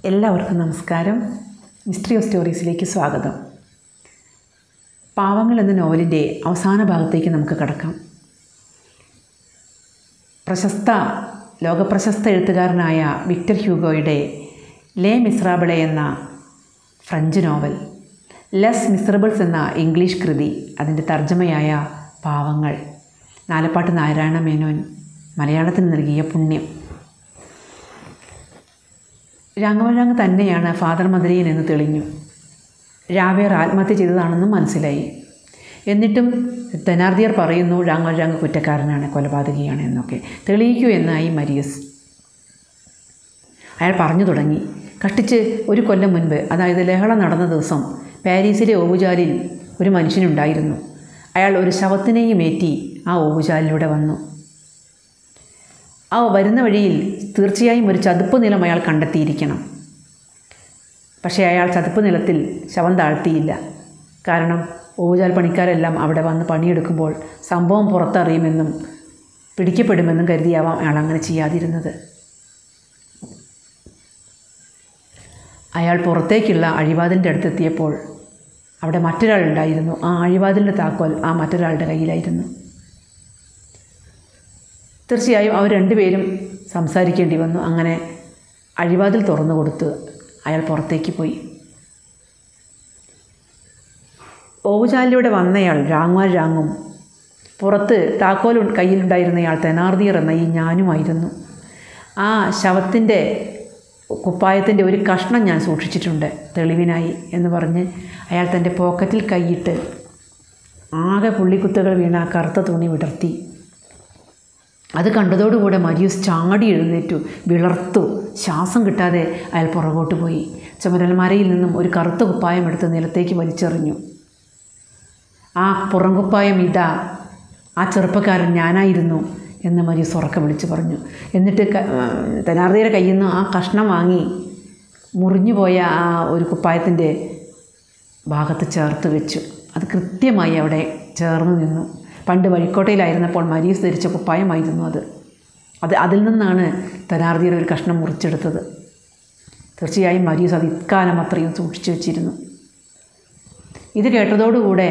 എല്ലാവർക്കും നമസ്കാരം mystery of സ്റ്റോറീസിലേക്ക് സ്വാഗതം പാവങ്ങൾ എന്ന നോവലിൻ്റെ അവസാന ഭാഗത്തേക്ക് നമുക്ക് കടക്കാം പ്രശസ്ത ലോകപ്രശസ്ത എഴുത്തുകാരനായ വിക്ടർ ഹ്യൂഗോയുടെ ലേ മിസ്രാബിളെ എന്ന ഫ്രഞ്ച് നോവൽ ലെസ് മിസറബിൾസ് എന്ന ഇംഗ്ലീഷ് കൃതി അതിൻ്റെ തർജ്ജമയായ പാവങ്ങൾ നാലപ്പാട്ട് നാരായണ മേനോൻ മലയാളത്തിന് നൽകിയ പുണ്യം രാഘവരാങ് തന്നെയാണ് ഫാദർ മദരിയൻ എന്ന് തെളിഞ്ഞു രാവേർ ആത്മഹത്യ ചെയ്തതാണെന്നും മനസ്സിലായി എന്നിട്ടും ധനാർദിയർ പറയുന്നു രാഘവരാങ് കുറ്റക്കാരനാണ് കൊലപാതകിയാണ് എന്നൊക്കെ തെളിയിക്കൂ എന്നായി മരിയസ് അയാൾ പറഞ്ഞു തുടങ്ങി കഷ്ടിച്ച് ഒരു കൊല്ലം മുൻപ് അതായത് ലഹള നടന്ന ദിവസം പാരീസിലെ ഓവുചാലിൽ ഒരു മനുഷ്യനുണ്ടായിരുന്നു അയാൾ ഒരു ശവത്തിനെയും ഏറ്റി ആ ഓവുചാലിലൂടെ വന്നു ആ വരുന്ന വഴിയിൽ തീർച്ചയായും ഒരു ചതുപ്പ് നിലം അയാൾ കണ്ടെത്തിയിരിക്കണം പക്ഷേ അയാൾ ചതുപ്പ് നിലത്തിൽ ശവം താഴ്ത്തിയില്ല കാരണം ഓവുചാൽ പണിക്കാരെല്ലാം അവിടെ വന്ന് പണിയെടുക്കുമ്പോൾ സംഭവം പുറത്തറിയുമെന്നും പിടിക്കപ്പെടുമെന്നും കരുതിയാവാം അയാൾ അങ്ങനെ ചെയ്യാതിരുന്നത് അയാൾ പുറത്തേക്കുള്ള അഴിവാതിലിൻ്റെ അടുത്തെത്തിയപ്പോൾ അവിടെ മറ്റൊരാൾ ഉണ്ടായിരുന്നു ആ അഴിവാതിലിൻ്റെ താക്കോൽ ആ മറ്റൊരാളുടെ കയ്യിലായിരുന്നു തീർച്ചയായും അവർ രണ്ടുപേരും സംസാരിക്കേണ്ടി വന്നു അങ്ങനെ അഴിവാതിൽ തുറന്നു കൊടുത്ത് അയാൾ പുറത്തേക്ക് പോയി ഓവുചാലിലൂടെ വന്നയാൾ രാങ്ങാൽ രാങ്ങും പുറത്ത് താക്കോൽ കയ്യിലുണ്ടായിരുന്നയാൾ തെനാർദിയർ എന്ന ഈ ഞാനുമായിരുന്നു ആ ശവത്തിൻ്റെ കുപ്പായത്തിൻ്റെ ഒരു കഷ്ണം ഞാൻ സൂക്ഷിച്ചിട്ടുണ്ട് തെളിവിനായി എന്ന് പറഞ്ഞ് അയാൾ തൻ്റെ പോക്കറ്റിൽ കൈയിട്ട് ആകെ പുള്ളിക്കുത്തുകൾ വീണ ആ കറുത്ത തുണി വിടർത്തി അത് കണ്ടതോടുകൂടെ മരിയൂസ് ചാടി എഴുന്നേറ്റു വിളർത്തു ശ്വാസം കിട്ടാതെ അയാൾ പുറകോട്ട് പോയി ചുമരൽമരയിൽ നിന്നും ഒരു കറുത്ത കുപ്പായം എടുത്ത് നിലത്തേക്ക് വലിച്ചെറിഞ്ഞു ആ പുറംകുപ്പായം ഇതാ ആ ചെറുപ്പക്കാരൻ ഞാനായിരുന്നു എന്ന് മരിയൂസ് ഉറക്കെ വിളിച്ചു പറഞ്ഞു എന്നിട്ട് തെനാർദിയുടെ കയ്യിൽ നിന്ന് ആ കഷ്ണം വാങ്ങി മുറിഞ്ഞു പോയ ആ ഒരു കുപ്പായത്തിൻ്റെ ഭാഗത്ത് ചേർത്ത് വെച്ചു അത് കൃത്യമായി അവിടെ ചേർന്ന് നിന്നു പണ്ട് വഴിക്കോട്ടയിലായിരുന്നപ്പോൾ മരീസ് ധരിച്ച കുപ്പായമായിരുന്നു അത് അത് അതിൽ നിന്നാണ് തനാർദിയുടെ ഒരു കഷ്ണം മുറിച്ചെടുത്തത് തീർച്ചയായും മരീസ് അത് ഇക്കാലം അത്രയും സൂക്ഷിച്ചു വെച്ചിരുന്നു ഇത് കേട്ടതോടുകൂടെ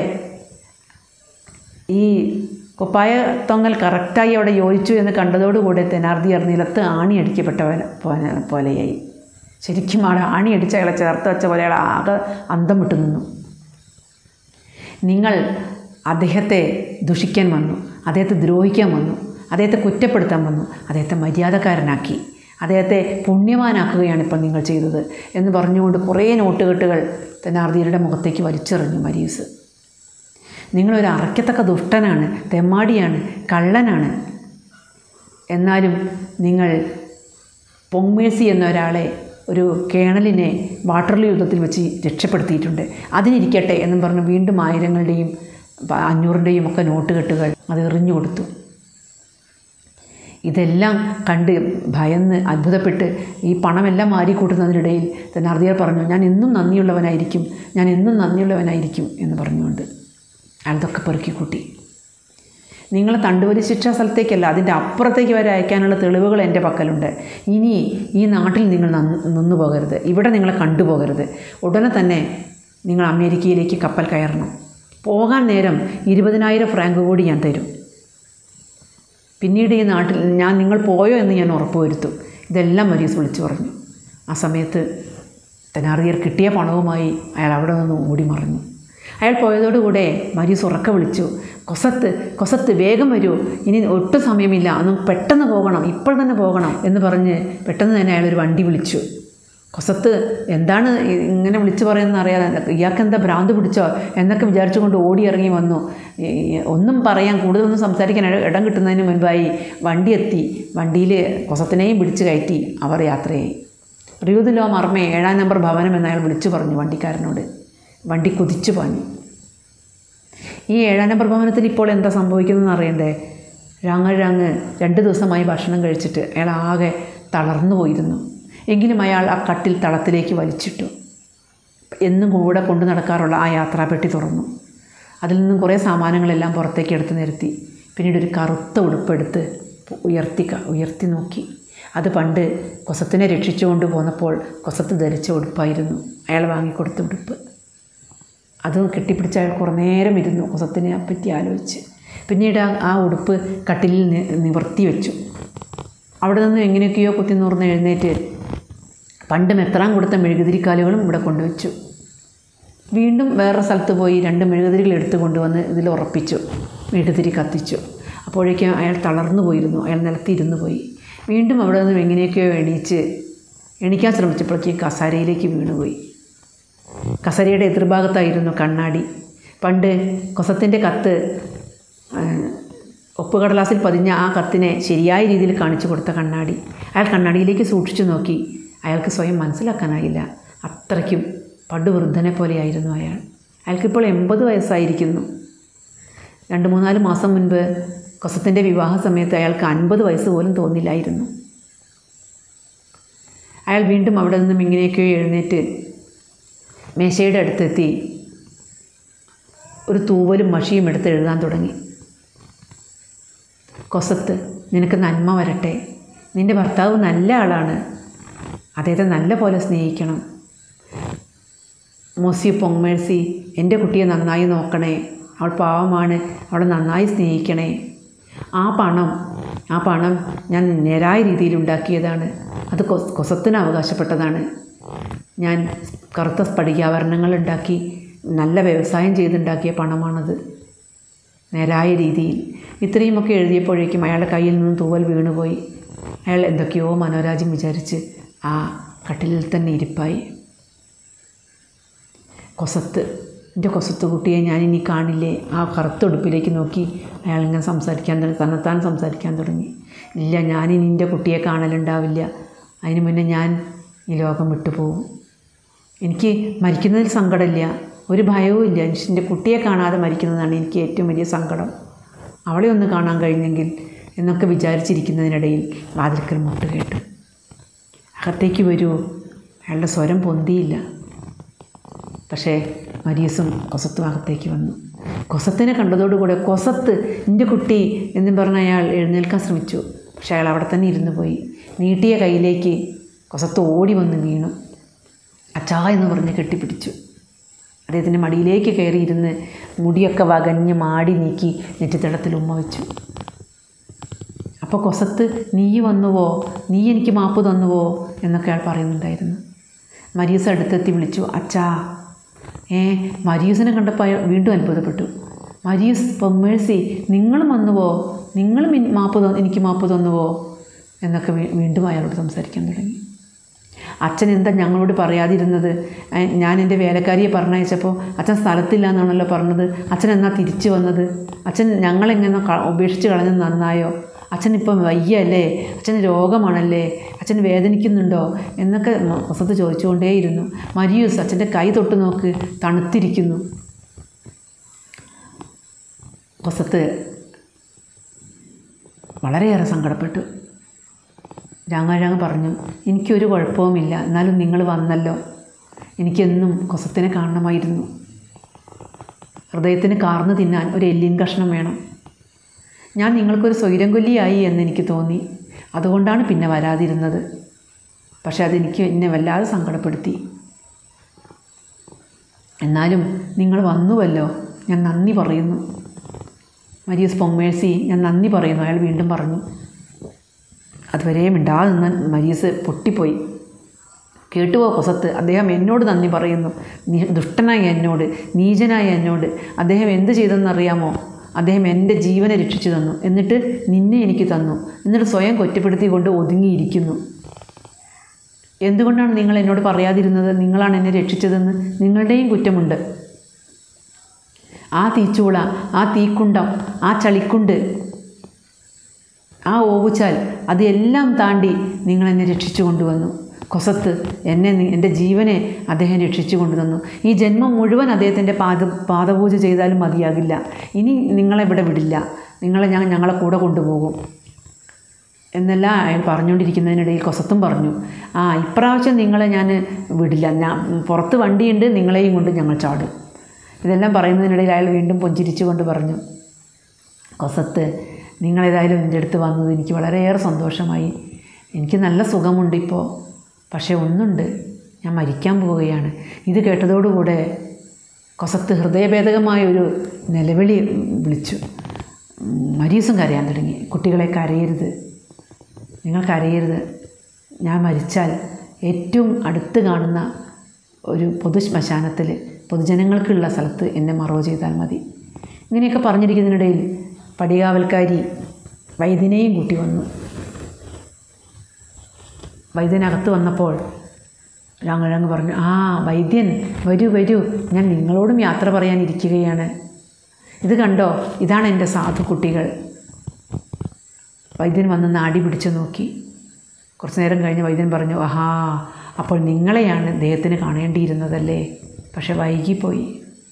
ഈ കുപ്പായ തൊങ്ങൽ കറക്റ്റായി അവിടെ യോജിച്ചു എന്ന് കണ്ടതോടുകൂടെ തെനാർദിയർ നിലത്ത് ആണി അടിക്കപ്പെട്ടവൻ പോലെയായി ശരിക്കും ആടെ ആണി അടിച്ച അയാളെ ചേർത്ത് വെച്ച പോലെ അയാൾ ആകെ അന്തം വിട്ടു നിന്നു നിങ്ങൾ അദ്ദേഹത്തെ ദുഷിക്കാൻ വന്നു അദ്ദേഹത്തെ ദ്രോഹിക്കാൻ വന്നു അദ്ദേഹത്തെ കുറ്റപ്പെടുത്താൻ വന്നു അദ്ദേഹത്തെ മര്യാദക്കാരനാക്കി അദ്ദേഹത്തെ പുണ്യവാനാക്കുകയാണ് ഇപ്പോൾ നിങ്ങൾ ചെയ്തത് എന്ന് പറഞ്ഞുകൊണ്ട് കുറേ നോട്ടുകെട്ടുകൾ തെനാർദിയരുടെ മുഖത്തേക്ക് വലിച്ചെറിഞ്ഞു മരീസ് നിങ്ങളൊരു അറയ്ക്കത്തക്ക ദുഷ്ടനാണ് തെമ്മാടിയാണ് കള്ളനാണ് എന്നാലും നിങ്ങൾ പൊങ്മേഴ്സി എന്ന ഒരാളെ ഒരു കേണലിനെ വാട്ടർലി യുദ്ധത്തിൽ വെച്ച് രക്ഷപ്പെടുത്തിയിട്ടുണ്ട് അതിനിരിക്കട്ടെ എന്നും പറഞ്ഞ് വീണ്ടും ആയിരങ്ങളുടെയും അഞ്ഞൂറിൻ്റെയും ഒക്കെ നോട്ടുകെട്ടുകൾ അത് എറിഞ്ഞു കൊടുത്തു ഇതെല്ലാം കണ്ട് ഭയന്ന് അത്ഭുതപ്പെട്ട് ഈ പണമെല്ലാം മാറിക്കൂട്ടുന്നതിനിടയിൽ തെനാർദിയർ പറഞ്ഞു ഞാൻ എന്നും നന്ദിയുള്ളവനായിരിക്കും ഞാൻ എന്നും നന്ദിയുള്ളവനായിരിക്കും എന്ന് പറഞ്ഞുകൊണ്ട് അയാളതൊക്കെ പെറുക്കിക്കൂട്ടി നിങ്ങളെ തണ്ടുവലി ശിക്ഷാ സ്ഥലത്തേക്കല്ല അതിൻ്റെ അപ്പുറത്തേക്ക് വരെ അയക്കാനുള്ള തെളിവുകൾ എൻ്റെ പക്കലുണ്ട് ഇനി ഈ നാട്ടിൽ നിങ്ങൾ നിന്നു പോകരുത് ഇവിടെ നിങ്ങളെ കണ്ടുപോകരുത് ഉടനെ തന്നെ നിങ്ങൾ അമേരിക്കയിലേക്ക് കപ്പൽ കയറണം പോകാൻ നേരം ഇരുപതിനായിരം ഫ്രാങ്ക് കൂടി ഞാൻ തരും പിന്നീട് ഈ നാട്ടിൽ ഞാൻ നിങ്ങൾ പോയോ എന്ന് ഞാൻ ഉറപ്പുവരുത്തും ഇതെല്ലാം മരീസ് വിളിച്ചു പറഞ്ഞു ആ സമയത്ത് തെനാറിയർ കിട്ടിയ പണവുമായി അയാൾ അവിടെ നിന്ന് ഓടി മറിഞ്ഞു അയാൾ പോയതോടുകൂടെ മരീസ് ഉറക്ക വിളിച്ചു കൊസത്ത് കൊസത്ത് വേഗം വരൂ ഇനി ഒട്ടും സമയമില്ല അന്ന് പെട്ടെന്ന് പോകണം ഇപ്പോൾ തന്നെ പോകണം എന്ന് പറഞ്ഞ് പെട്ടെന്ന് തന്നെ അയാളൊരു വണ്ടി വിളിച്ചു കൊസത്ത് എന്താണ് ഇങ്ങനെ വിളിച്ചു പറയുന്നതെന്ന് അറിയാതെ ഇയാൾക്ക് എന്താ ഭ്രാന്ത് പിടിച്ചോ എന്നൊക്കെ വിചാരിച്ചുകൊണ്ട് ഓടി ഇറങ്ങി വന്നു ഒന്നും പറയാൻ കൂടുതലൊന്നും സംസാരിക്കാൻ ഇടം കിട്ടുന്നതിന് മുൻപായി വണ്ടി എത്തി വണ്ടിയിൽ കൊസത്തിനെയും പിടിച്ച് കയറ്റി അവർ യാത്രയായി റിയൂദിലോ മർമ്മേ ഏഴാം നമ്പർ ഭവനം എന്ന് അയാൾ വിളിച്ചു പറഞ്ഞു വണ്ടിക്കാരനോട് വണ്ടി കുതിച്ചു പാഞ്ഞു ഈ ഏഴാം നമ്പർ ഭവനത്തിൽ ഇപ്പോൾ എന്താ സംഭവിക്കുന്നതെന്ന് അറിയണ്ടേ രാങ്ങ രാങ്ങ് രണ്ട് ദിവസമായി ഭക്ഷണം കഴിച്ചിട്ട് അയാൾ ആകെ തളർന്നു പോയിരുന്നു എങ്കിലും അയാൾ ആ കട്ടിൽ തളത്തിലേക്ക് വലിച്ചിട്ടു എന്നും കൂടെ കൊണ്ടു നടക്കാറുള്ള ആ യാത്രാപ്പെട്ടി തുറന്നു അതിൽ നിന്നും കുറേ സാമാനങ്ങളെല്ലാം പുറത്തേക്ക് എടുത്ത് നിരത്തി പിന്നീട് ഒരു കറുത്ത ഉടുപ്പെടുത്ത് ഉയർത്തി ഉയർത്തി നോക്കി അത് പണ്ട് കൊസത്തിനെ രക്ഷിച്ചുകൊണ്ട് പോന്നപ്പോൾ കൊസത്ത് ധരിച്ച ഉടുപ്പായിരുന്നു അയാൾ വാങ്ങിക്കൊടുത്ത ഉടുപ്പ് അത് കെട്ടിപ്പിടിച്ച് അയാൾ കുറേ നേരം ഇരുന്നു കൊസത്തിനെ പറ്റി ആലോചിച്ച് പിന്നീട് ആ ആ ഉടുപ്പ് കട്ടിലിൽ നി- നിവർത്തി വെച്ചു അവിടെ നിന്ന് എങ്ങനെയൊക്കെയോ കുത്തി നൂർന്ന് എഴുന്നേറ്റ് പണ്ട് മെത്രാൻ കൊടുത്ത മെഴുകുതിരിക്കാലുകളും ഇവിടെ കൊണ്ടുവച്ചു വീണ്ടും വേറെ സ്ഥലത്ത് പോയി രണ്ട് മെഴുകുതിരികൾ എടുത്തു കൊണ്ടുവന്ന് ഇതിൽ ഉറപ്പിച്ചു മെഴുകുതിരി കത്തിച്ചു അപ്പോഴേക്കും അയാൾ തളർന്നു പോയിരുന്നു അയാൾ നിലത്തിരുന്നു പോയി വീണ്ടും അവിടെ നിന്ന് എങ്ങനെയൊക്കെയോ എണീച്ച് എണീക്കാൻ ശ്രമിച്ചപ്പോഴേക്കും കസാരയിലേക്ക് വീണുപോയി കസരയുടെ എതിർഭാഗത്തായിരുന്നു കണ്ണാടി പണ്ട് കൊസത്തിൻ്റെ കത്ത് ആ, ഒപ്പുകടലാസിൽ പതിഞ്ഞ ആ കത്തിനെ ശരിയായ രീതിയിൽ കാണിച്ചു കൊടുത്ത കണ്ണാടി അയാൾ കണ്ണാടിയിലേക്ക് സൂക്ഷിച്ചു നോക്കി അയാൾക്ക് സ്വയം മനസ്സിലാക്കാനായില്ല അത്രയ്ക്കും പടുവൃദ്ധനെ പോലെയായിരുന്നു അയാൾ അയാൾക്കിപ്പോൾ എൺപത് വയസ്സായിരിക്കുന്നു രണ്ട് മൂന്നാല് മാസം മുൻപ് കൊസത്തിൻ്റെ വിവാഹ സമയത്ത് അയാൾക്ക് അൻപത് വയസ്സ് പോലും തോന്നില്ലായിരുന്നു അയാൾ വീണ്ടും അവിടെ നിന്നും ഇങ്ങനെയൊക്കെയോ എഴുന്നേറ്റ് മേശയുടെ അടുത്തെത്തി ഒരു തൂവലും മഷിയും എടുത്ത് എഴുതാൻ തുടങ്ങി കൊസത്ത് നിനക്ക് നന്മ വരട്ടെ നിൻ്റെ ഭർത്താവ് നല്ല ആളാണ് അദ്ദേഹത്തെ നല്ല പോലെ സ്നേഹിക്കണം മോസി പൊങ്ങമേഴ്സി എൻ്റെ കുട്ടിയെ നന്നായി നോക്കണേ അവൾ പാവമാണ് അവളെ നന്നായി സ്നേഹിക്കണേ ആ പണം ആ പണം ഞാൻ നേരായ രീതിയിൽ ഉണ്ടാക്കിയതാണ് അത് കൊസ് കൊസത്തിന് അവകാശപ്പെട്ടതാണ് ഞാൻ കറുത്ത സ്ഫടികാഭരണങ്ങൾ ഉണ്ടാക്കി നല്ല വ്യവസായം ചെയ്തുണ്ടാക്കിയ പണമാണത് നേരായ രീതിയിൽ ഇത്രയുമൊക്കെ എഴുതിയപ്പോഴേക്കും അയാളുടെ കയ്യിൽ നിന്നും തൂവൽ വീണുപോയി അയാൾ എന്തൊക്കെയോ മനോരാജ്യം വിചാരിച്ച് ആ കട്ടിലിൽ തന്നെ ഇരിപ്പായി കൊസത്ത് എൻ്റെ കൊസത്ത് കുട്ടിയെ ഞാനിനി കാണില്ലേ ആ കറുത്ത ഉടുപ്പിലേക്ക് നോക്കി അയാളിങ്ങനെ സംസാരിക്കാൻ തുടങ്ങി തന്നെത്താൻ സംസാരിക്കാൻ തുടങ്ങി ഇല്ല ഞാനിനി എൻ്റെ കുട്ടിയെ കാണലുണ്ടാവില്ല അതിന് മുന്നേ ഞാൻ ഈ ലോകം വിട്ടുപോകും എനിക്ക് മരിക്കുന്നതിൽ സങ്കടമില്ല ഒരു ഭയവും ഇല്ല എൻ്റെ കുട്ടിയെ കാണാതെ മരിക്കുന്നതാണ് എനിക്ക് ഏറ്റവും വലിയ സങ്കടം അവളെ ഒന്ന് കാണാൻ കഴിഞ്ഞെങ്കിൽ എന്നൊക്കെ വിചാരിച്ചിരിക്കുന്നതിനിടയിൽ വാതിൽക്കൽ മുട്ട് കേട്ടു അകത്തേക്ക് വരൂ അയാളുടെ സ്വരം പൊന്തിയില്ല പക്ഷേ മരീസും കൊസത്തും അകത്തേക്ക് വന്നു കൊസത്തിനെ കണ്ടതോടുകൂടെ കൊസത്ത് എൻ്റെ കുട്ടി എന്നും പറഞ്ഞ് അയാൾ എഴുന്നേൽക്കാൻ ശ്രമിച്ചു പക്ഷേ അയാൾ അവിടെ തന്നെ ഇരുന്നു പോയി നീട്ടിയ കയ്യിലേക്ക് കൊസത്ത് ഓടി വന്ന് വീണു അച്ചാ എന്ന് പറഞ്ഞ് കെട്ടിപ്പിടിച്ചു അദ്ദേഹത്തിൻ്റെ മടിയിലേക്ക് കയറിയിരുന്ന് മുടിയൊക്കെ വകഞ്ഞ് മാടി നീക്കി നെറ്റിത്തടത്തിൽ ഉമ്മ വെച്ചു അപ്പോൾ കൊസത്ത് നീ വന്നുവോ നീ എനിക്ക് മാപ്പ് തന്നുവോ എന്നൊക്കെ അയാൾ പറയുന്നുണ്ടായിരുന്നു മരീസ് അടുത്തെത്തി വിളിച്ചു അച്ഛാ ഏ മരീസിനെ കണ്ടപ്പോൾ അയാൾ വീണ്ടും അത്ഭുതപ്പെട്ടു മരീസ് പൊമ്മേഴ്സി നിങ്ങളും വന്നുവോ നിങ്ങളും ഇൻ- മാപ്പ് ത- എനിക്ക് മാപ്പ് തന്നുവോ എന്നൊക്കെ വീ- വീണ്ടും അയാളോട് സംസാരിക്കാൻ തുടങ്ങി അച്ഛൻ എന്താ ഞങ്ങളോട് പറയാതിരുന്നത് ഏ, ഞാൻ എൻ്റെ വേലക്കാരിയെ പറഞ്ഞയച്ചപ്പോൾ അച്ഛൻ സ്ഥലത്തില്ല എന്നാണല്ലോ പറഞ്ഞത് അച്ഛൻ എന്നാ തിരിച്ചു വന്നത് അച്ഛൻ ഞങ്ങളെങ്ങനെ ക- ഉപേക്ഷിച്ച് കളഞ്ഞത് നന്നായോ അച്ഛൻ ഇപ്പം വയ്യല്ലേ അച്ഛന് രോഗമാണല്ലേ അച്ഛൻ വേദനിക്കുന്നുണ്ടോ എന്നൊക്കെ മ- വസന്ത് ചോദിച്ചുകൊണ്ടേയിരുന്നു മരിയൂസ് അച്ഛൻ്റെ കൈ തൊട്ട് നോക്ക് തണുത്തിരിക്കുന്നു വസത്ത് വളരെയേറെ സങ്കടപ്പെട്ടു രാങ്ങാഴാങ് പറഞ്ഞു എനിക്കൊരു കുഴപ്പവുമില്ല എന്നാലും നിങ്ങൾ വന്നല്ലോ എനിക്കെന്നും കൊസത്തിനെ കാണണമായിരുന്നു ഹൃദയത്തിന് കാർന്ന് തിന്നാൻ ഒരു എല്ലിൻ കഷ്ണം വേണം ഞാൻ നിങ്ങൾക്കൊരു സ്വൈരം കൊല്ലിയായി എന്ന് എനിക്ക് തോന്നി അതുകൊണ്ടാണ് പിന്നെ വരാതിരുന്നത് പക്ഷെ അതെനിക്ക് എന്നെ വല്ലാതെ സങ്കടപ്പെടുത്തി എന്നാലും നിങ്ങൾ വന്നുവല്ലോ ഞാൻ നന്ദി പറയുന്നു മരിയസ് പൊമ്മേഴ്സി ഞാൻ നന്ദി പറയുന്നു അയാൾ വീണ്ടും പറഞ്ഞു അതുവരെ മിണ്ടാതെ നിന്ന് മരീസ് പൊട്ടിപ്പോയി കേട്ടുപോ കൊസത്ത് അദ്ദേഹം എന്നോട് നന്ദി പറയുന്നു നീ- ദുഷ്ടനായ എന്നോട് നീചനായ എന്നോട് അദ്ദേഹം എന്ത് ചെയ്തെന്നറിയാമോ അദ്ദേഹം എൻ്റെ ജീവനെ രക്ഷിച്ചു തന്നു എന്നിട്ട് നിന്നെ എനിക്ക് തന്നു എന്നിട്ട് സ്വയം കുറ്റപ്പെടുത്തിക്കൊണ്ട് ഒതുങ്ങിയിരിക്കുന്നു എന്തുകൊണ്ടാണ് നിങ്ങൾ എന്നോട് പറയാതിരുന്നത് നിങ്ങളാണ് എന്നെ രക്ഷിച്ചതെന്ന് നിങ്ങളുടെയും കുറ്റമുണ്ട് ആ തീച്ചൂള ആ തീക്കുണ്ടം ആ ചളിക്കുണ്ട് ആ ഓവുച്ചാൽ അതെല്ലാം താണ്ടി നിങ്ങൾ എന്നെ രക്ഷിച്ചു കൊണ്ടുവന്നു കൊസത്ത് എന്നെ നി- എൻ്റെ ജീവനെ അദ്ദേഹം രക്ഷിച്ചു കൊണ്ടുവന്നു ഈ ജന്മം മുഴുവൻ അദ്ദേഹത്തിൻ്റെ പാദ പാദപൂജ ചെയ്താലും മതിയാകില്ല ഇനി നിങ്ങളെ ഇവിടെ വിടില്ല നിങ്ങളെ ഞാൻ ഞങ്ങളെ കൂടെ കൊണ്ടുപോകും എന്നെല്ലാം അയാൾ പറഞ്ഞുകൊണ്ടിരിക്കുന്നതിനിടയിൽ കൊസത്തും പറഞ്ഞു ആ ഇപ്രാവശ്യം നിങ്ങളെ ഞാൻ വിടില്ല ഞാൻ പുറത്ത് വണ്ടിയുണ്ട് നിങ്ങളെയും കൊണ്ട് ഞങ്ങൾ ചാടും ഇതെല്ലാം പറയുന്നതിനിടയിൽ അയാൾ വീണ്ടും പുഞ്ചിരിച്ചുകൊണ്ട് പറഞ്ഞു കൊസത്ത് നിങ്ങളേതായാലും എൻ്റെ അടുത്ത് വന്നത് എനിക്ക് വളരെയേറെ സന്തോഷമായി എനിക്ക് നല്ല സുഖമുണ്ട് ഇപ്പോൾ പക്ഷേ ഒന്നുണ്ട് ഞാൻ മരിക്കാൻ പോവുകയാണ് ഇത് കേട്ടതോടുകൂടെ കൊസത്ത് ഹൃദയഭേദകമായ ഒരു നിലവിളി വിളിച്ചു മരീസും കരയാൻ തുടങ്ങി കുട്ടികളെ കരയരുത് നിങ്ങൾ കരയരുത് ഞാൻ മരിച്ചാൽ ഏറ്റവും അടുത്ത് കാണുന്ന ഒരു പൊതു ശ്മശാനത്തിൽ പൊതുജനങ്ങൾക്കുള്ള സ്ഥലത്ത് എന്നെ മറവ് ചെയ്താൽ മതി ഇങ്ങനെയൊക്കെ പറഞ്ഞിരിക്കുന്നതിനിടയിൽ പടികാവൽക്കാരി വൈദ്യനെയും കൂട്ടി വന്നു വൈദ്യനകത്ത് വന്നപ്പോൾ രാങ്ങഴങ്ങ് പറഞ്ഞു ആ വൈദ്യൻ വരൂ വരൂ ഞാൻ നിങ്ങളോടും യാത്ര പറയാനിരിക്കുകയാണ് ഇത് കണ്ടോ ഇതാണ് എൻ്റെ സാധു കുട്ടികൾ വൈദ്യൻ വന്ന് നാടി പിടിച്ചു നോക്കി കുറച്ച് നേരം കഴിഞ്ഞ് വൈദ്യൻ പറഞ്ഞു ആഹാ അപ്പോൾ നിങ്ങളെയാണ് അദ്ദേഹത്തിന് കാണേണ്ടിയിരുന്നതല്ലേ പക്ഷെ വൈകിപ്പോയി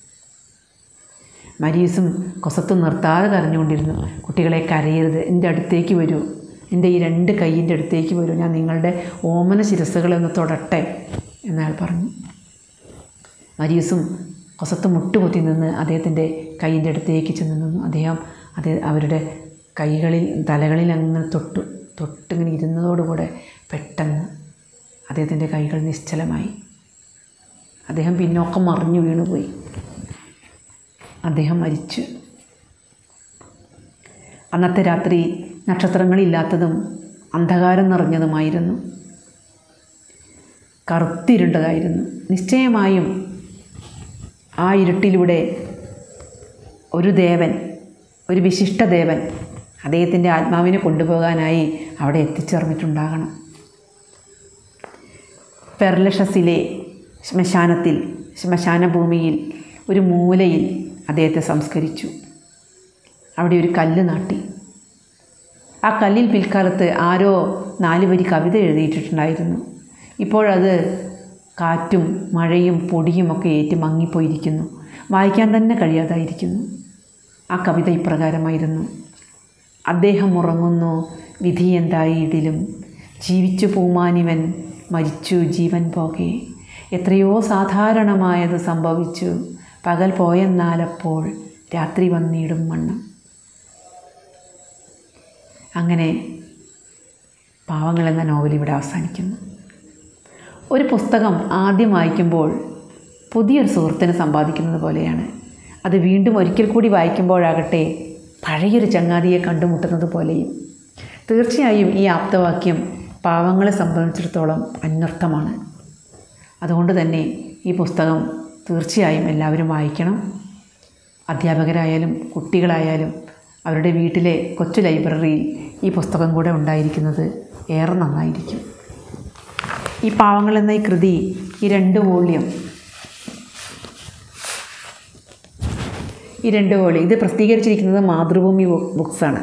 മരീസും കൊസത്തും നിർത്താതെ കരഞ്ഞുകൊണ്ടിരുന്നു കുട്ടികളെ കരയരുത് എൻ്റെ അടുത്തേക്ക് വരൂ എൻ്റെ ഈ രണ്ട് കൈയിൻ്റെ അടുത്തേക്ക് വരൂ ഞാൻ നിങ്ങളുടെ ഓമന ശിരസ്സുകളെ ഒന്ന് തൊടട്ടെ എന്നയാൾ പറഞ്ഞു മരീസും കൊസത്ത് മുട്ടുകുത്തി നിന്ന് അദ്ദേഹത്തിൻ്റെ കൈയിൻ്റെ അടുത്തേക്ക് ചെന്ന് നിന്നു അദ്ദേഹം അതേ അവരുടെ കൈകളിൽ തലകളിൽ അങ്ങനെ തൊട്ടു തൊട്ടിങ്ങനെ ഇരുന്നതോടുകൂടെ പെട്ടെന്ന് അദ്ദേഹത്തിൻ്റെ കൈകൾ നിശ്ചലമായി അദ്ദേഹം പിന്നോക്കം മറിഞ്ഞു വീണുപോയി അദ്ദേഹം മരിച്ചു അന്നത്തെ രാത്രി നക്ഷത്രങ്ങളില്ലാത്തതും അന്ധകാരം നിറഞ്ഞതുമായിരുന്നു കറുത്തിരുണ്ടതായിരുന്നു നിശ്ചയമായും ആ ഇരുട്ടിലൂടെ ഒരു ദേവൻ ഒരു വിശിഷ്ട ദേവൻ അദ്ദേഹത്തിൻ്റെ ആത്മാവിനെ കൊണ്ടുപോകാനായി അവിടെ എത്തിച്ചേർന്നിട്ടുണ്ടാകണം പെർലഷസിലെ ശ്മശാനത്തിൽ ശ്മശാന ഭൂമിയിൽ ഒരു മൂലയിൽ അദ്ദേഹത്തെ സംസ്കരിച്ചു അവിടെ ഒരു കല്ല് നാട്ടി ആ കല്ലിൽ പിൽക്കാലത്ത് ആരോ നാല് വരി കവിത എഴുതിയിട്ടിട്ടുണ്ടായിരുന്നു ഇപ്പോഴത് കാറ്റും മഴയും പൊടിയും ഒക്കെ ഏറ്റ് മങ്ങിപ്പോയിരിക്കുന്നു വായിക്കാൻ തന്നെ കഴിയാതായിരിക്കുന്നു ആ കവിത ഇപ്രകാരമായിരുന്നു അദ്ദേഹം ഉറങ്ങുന്നു വിധി എന്തായിടിലും ജീവിച്ചു പൂമാനിവൻ മരിച്ചു ജീവൻ പോകെ എത്രയോ സാധാരണമായത് സംഭവിച്ചു പകൽ പോയെന്നാലപ്പോൾ രാത്രി വന്നിടും മണ്ണം അങ്ങനെ പാവങ്ങൾ എന്ന നോവൽ ഇവിടെ അവസാനിക്കുന്നു ഒരു പുസ്തകം ആദ്യം വായിക്കുമ്പോൾ പുതിയൊരു സുഹൃത്തിനെ സമ്പാദിക്കുന്നത് പോലെയാണ് അത് വീണ്ടും ഒരിക്കൽ കൂടി വായിക്കുമ്പോഴാകട്ടെ പഴയൊരു ചങ്ങാതിയെ കണ്ടുമുട്ടുന്നത് പോലെയും തീർച്ചയായും ഈ ആപ്തവാക്യം പാവങ്ങളെ സംബന്ധിച്ചിടത്തോളം അന്വർത്ഥമാണ് അതുകൊണ്ട് തന്നെ ഈ പുസ്തകം തീർച്ചയായും എല്ലാവരും വായിക്കണം അധ്യാപകരായാലും കുട്ടികളായാലും അവരുടെ വീട്ടിലെ കൊച്ചു ലൈബ്രറിയിൽ ഈ പുസ്തകം കൂടെ ഉണ്ടായിരിക്കുന്നത് ഏറെ നന്നായിരിക്കും ഈ പാവങ്ങൾ എന്ന ഈ കൃതി ഈ രണ്ട് വോള്യം ഈ രണ്ട് വോള്യം ഇത് പ്രസിദ്ധീകരിച്ചിരിക്കുന്നത് മാതൃഭൂമി ബുക്സാണ്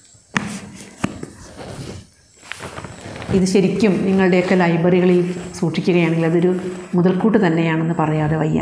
ഇത് ശരിക്കും നിങ്ങളുടെയൊക്കെ ലൈബ്രറികളിൽ സൂക്ഷിക്കുകയാണെങ്കിൽ അതൊരു മുതൽക്കൂട്ട് തന്നെയാണെന്ന് പറയാതെ വയ്യ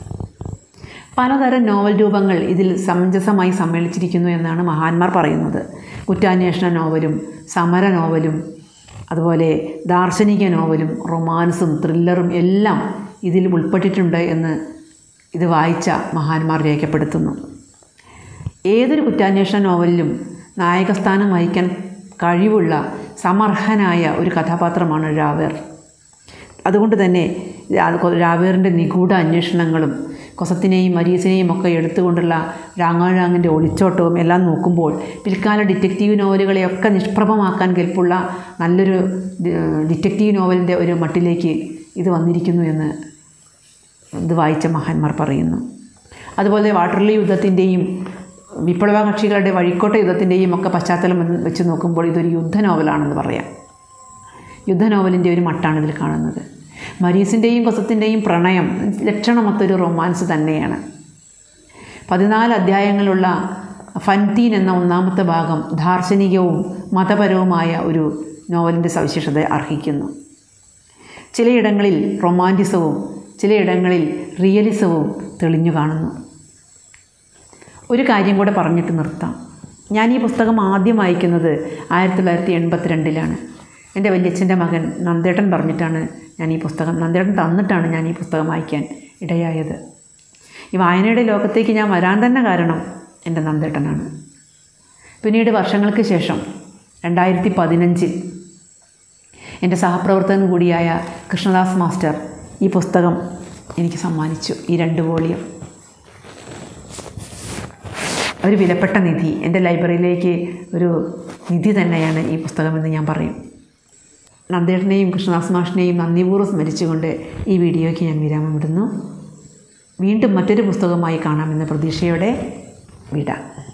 പലതരം നോവൽ രൂപങ്ങൾ ഇതിൽ സമഞ്ജസമായി സമ്മേളിച്ചിരിക്കുന്നു എന്നാണ് മഹാന്മാർ പറയുന്നത് കുറ്റാന്വേഷണ നോവലും സമര നോവലും അതുപോലെ ദാർശനിക നോവലും റൊമാൻസും ത്രില്ലറും എല്ലാം ഇതിൽ ഉൾപ്പെട്ടിട്ടുണ്ട് എന്ന് ഇത് വായിച്ച മഹാന്മാർ രേഖപ്പെടുത്തുന്നു ഏതൊരു കുറ്റാന്വേഷണ നോവലിലും നായകസ്ഥാനം വഹിക്കാൻ കഴിവുള്ള സമർഹനായ ഒരു കഥാപാത്രമാണ് രാവേർ അതുകൊണ്ട് തന്നെ രാവേറിൻ്റെ നിഗൂഢ അന്വേഷണങ്ങളും കൊസത്തിനെയും മരീസിനെയും ഒക്കെ എടുത്തുകൊണ്ടുള്ള രാങ്ങാഴാങ്ങിൻ്റെ ഒളിച്ചോട്ടവും എല്ലാം നോക്കുമ്പോൾ പിൽക്കാല ഡിറ്റക്റ്റീവ് നോവലുകളെയൊക്കെ നിഷ്പ്രഭമാക്കാൻ കെൽപ്പുള്ള നല്ലൊരു ഡിറ്റക്റ്റീവ് നോവലിൻ്റെ ഒരു മട്ടിലേക്ക് ഇത് വന്നിരിക്കുന്നു എന്ന് ഇത് വായിച്ച മഹാന്മാർ പറയുന്നു അതുപോലെ വാട്ടർലി യുദ്ധത്തിൻ്റെയും വിപ്ലവ കക്ഷികളുടെ വഴിക്കോട്ട യുദ്ധത്തിൻ്റെയും ഒക്കെ പശ്ചാത്തലം വെച്ച് നോക്കുമ്പോൾ ഇതൊരു യുദ്ധ നോവലാണെന്ന് പറയാം യുദ്ധ നോവലിൻ്റെ ഒരു മട്ടാണ് ഇതിൽ കാണുന്നത് മരീസിൻ്റെയും കൊസത്തിൻ്റെയും പ്രണയം ലക്ഷണമൊത്തൊരു റൊമാൻസ് തന്നെയാണ് പതിനാല് അധ്യായങ്ങളുള്ള ഫൻതീൻ എന്ന ഒന്നാമത്തെ ഭാഗം ദാർശനികവും മതപരവുമായ ഒരു നോവലിൻ്റെ സവിശേഷത അർഹിക്കുന്നു ചിലയിടങ്ങളിൽ റൊമാൻറ്റിസവും ചിലയിടങ്ങളിൽ റിയലിസവും തെളിഞ്ഞു കാണുന്നു ഒരു കാര്യം കൂടെ പറഞ്ഞിട്ട് നിർത്താം ഞാൻ ഈ പുസ്തകം ആദ്യം വായിക്കുന്നത് ആയിരത്തി തൊള്ളായിരത്തി എൺപത്തിരണ്ടിലാണ് എൻ്റെ വല്യച്ഛൻ്റെ മകൻ നന്ദേട്ടൻ പറഞ്ഞിട്ടാണ് ഞാൻ ഈ പുസ്തകം നന്ദേട്ടൻ തന്നിട്ടാണ് ഞാൻ ഈ പുസ്തകം വായിക്കാൻ ഇടയായത് ഈ വായനയുടെ ലോകത്തേക്ക് ഞാൻ വരാൻ തന്നെ കാരണം എൻ്റെ നന്ദേട്ടനാണ് പിന്നീട് വർഷങ്ങൾക്ക് ശേഷം രണ്ടായിരത്തി പതിനഞ്ചിൽ എൻ്റെ സഹപ്രവർത്തകൻ കൂടിയായ കൃഷ്ണദാസ് മാസ്റ്റർ ഈ പുസ്തകം എനിക്ക് സമ്മാനിച്ചു ഈ രണ്ട് വോളിയം ഒരു വിലപ്പെട്ട നിധി എൻ്റെ ലൈബ്രറിയിലേക്ക് ഒരു നിധി തന്നെയാണ് ഈ പുസ്തകമെന്ന് ഞാൻ പറയും നന്ദേട്ടനെയും കൃഷ്ണദാസ് മാഷിനെയും നന്ദിപൂർവ്വം സ്മരിച്ചുകൊണ്ട് ഈ വീഡിയോയ്ക്ക് ഞാൻ വിരാമം ഇടുന്നു വീണ്ടും മറ്റൊരു പുസ്തകമായി കാണാമെന്ന പ്രതീക്ഷയോടെ വിടാം